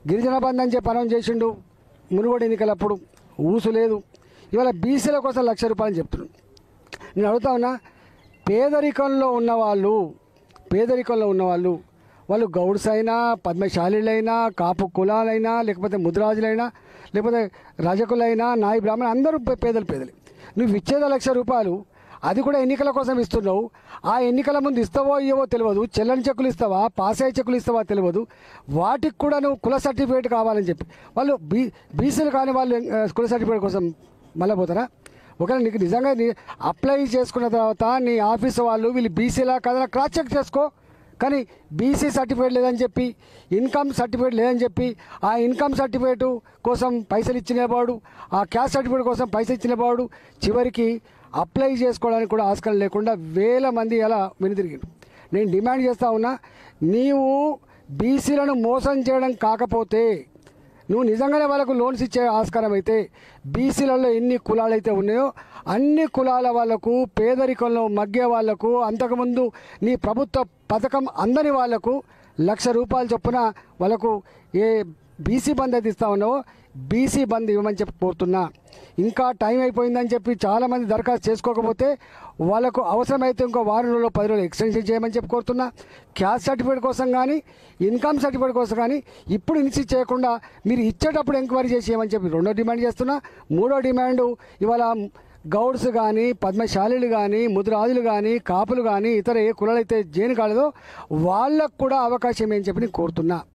గిరిజన బంధు అని చెప్పి అనౌన్స్ చేసిండు మునుగోడు ఎన్నికలప్పుడు ఊసు లేదు ఇవాళ బీసీల కోసం లక్ష రూపాయలు చెప్తున్నాడు నేను అడుగుతా ఉన్నా పేదరికంలో ఉన్నవాళ్ళు పేదరికంలో ఉన్నవాళ్ళు వాళ్ళు గౌడ్స్ అయినా పద్మశాలిలైనా కాపు కులాలైనా లేకపోతే ముద్రాజులైనా లేకపోతే రజకులైనా నాయి బ్రాహ్మణ అందరూ పే- పేదలు పేదలు నువ్వు ఇచ్చేది లక్ష రూపాయలు అది కూడా ఎన్నికల కోసం ఇస్తున్నావు ఆ ఎన్నికల ముందు ఇస్తావో ఇవ్వవో తెలియదు చెల్లని చెక్కులు ఇస్తావా పాస్ అయ్యే చెక్కులు ఇస్తావా తెలియదు వాటికి కూడా నువ్వు కుల సర్టిఫికేట్ కావాలని చెప్పి వాళ్ళు బీ బీసీలు కాని వాళ్ళు ఆ, కుల సర్టిఫికేట్ కోసం మళ్ళీ పోతారా ఒకవేళ నీకు నిజంగా నీ అప్లై చేసుకున్న తర్వాత నీ ఆఫీస్ వాళ్ళు వీళ్ళు బీసీలా కాదని క్రాస్ చెక్ చేసుకో కానీ బీసీ సర్టిఫికేట్ లేదని చెప్పి ఇన్కమ్ సర్టిఫికేట్ లేదని చెప్పి ఆ ఇన్కమ్ సర్టిఫికేట్ కోసం పైసలు ఇచ్చినవాడు ఆ క్యాస్ట్ సర్టిఫికేట్ కోసం పైసలు ఇచ్చినవాడు చివరికి అప్లై చేసుకోవడానికి కూడా ఆస్కారం లేకుండా వేల మంది అలా వెనుదిరిగారు నేను డిమాండ్ చేస్తా ఉన్నా నీవు బీసీలను మోసం చేయడం కాకపోతే నువ్వు నిజంగానే వాళ్ళకు లోన్స్ ఇచ్చే ఆస్కారం అయితే బీసీలలో ఎన్ని కులాలు అయితే ఉన్నాయో అన్ని కులాల వాళ్ళకు పేదరికంలో మగ్గే వాళ్లకు అంతకుముందు నీ ప్రభుత్వ పథకం అందని వాళ్లకు లక్ష రూపాయలు చొప్పున వాళ్ళకు ఏ బీసీ బంద్ అయితే ఇస్తా ఉన్నావో బీసీ బంద్ ఇవ్వమని చెప్పి కోరుతున్నా ఇంకా టైం అయిపోయిందని చెప్పి చాలామంది దరఖాస్తు చేసుకోకపోతే వాళ్ళకు అవసరమైతే ఇంకో వారం రోజులు పది రోజులు ఎక్స్టెన్షన్ చేయమని చెప్పి కోరుతున్నా క్యాస్ట్ సర్టిఫికేట్ కోసం కానీ ఇన్కమ్ సర్టిఫికేట్ కోసం కానీ ఇప్పుడు ఇన్సిస్ట్ చేయకుండా మీరు ఇచ్చేటప్పుడు ఎంక్వైరీ చేసి చేయమని చెప్పి రెండో డిమాండ్ చేస్తున్నా మూడో డిమాండ్ ఇవాళ గౌడ్స్ కానీ పద్మశాలీలు కానీ ముద్రాజులు కానీ కాపులు కానీ ఇతర ఏ కులాలైతే జైలు కాలేదో వాళ్ళకు కూడా అవకాశం ఏమని చెప్పి నేను కోరుతున్నా